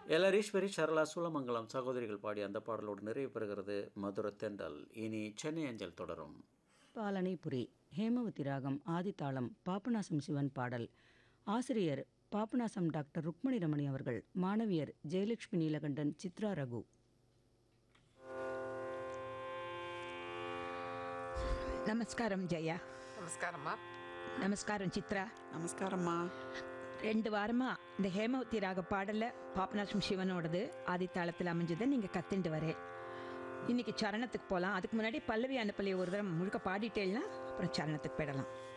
எலரீஸ்வரி சரளா சூலமங்கலம் சகோதரிகள் பாடிய அந்த பாடலோடு நிறைவு பெறுகிறது மதுர தென்றல் இனி சென்னை அஞ்சல் தொடரும் பாலனைபுரி ஹேமவதி ராகம் ஆதித்தாளம் பாபநாசம் சிவன் பாடல் ஆசிரியர் பாபநாசம் டாக்டர் ருக்மணி ரமணி அவர்கள் மாணவியர் ஜெயலட்சுமி நீலகண்டன் சித்ரா ரகு నమస్కారం జయ நமஸ்காரம்மா நமஸ்காரம் சித்ரா நமஸ்காரம்மா ரெண்டு வாரமா இந்த ஹேமவதி ராக பாடல பாபநாசம் சிவனோடது ஆதித்தாளத்தில் அமைஞ்சதை நீங்க கத்துண்டு வரேன் இன்னைக்கு சரணத்துக்கு போகலாம் அதுக்கு முன்னாடி பல்லவி அனுப்பலையை ஒரு தடவை முழுக்க பாடிட்டேன்னா அப்புறம் சரணத்துக்கு போயிடலாம்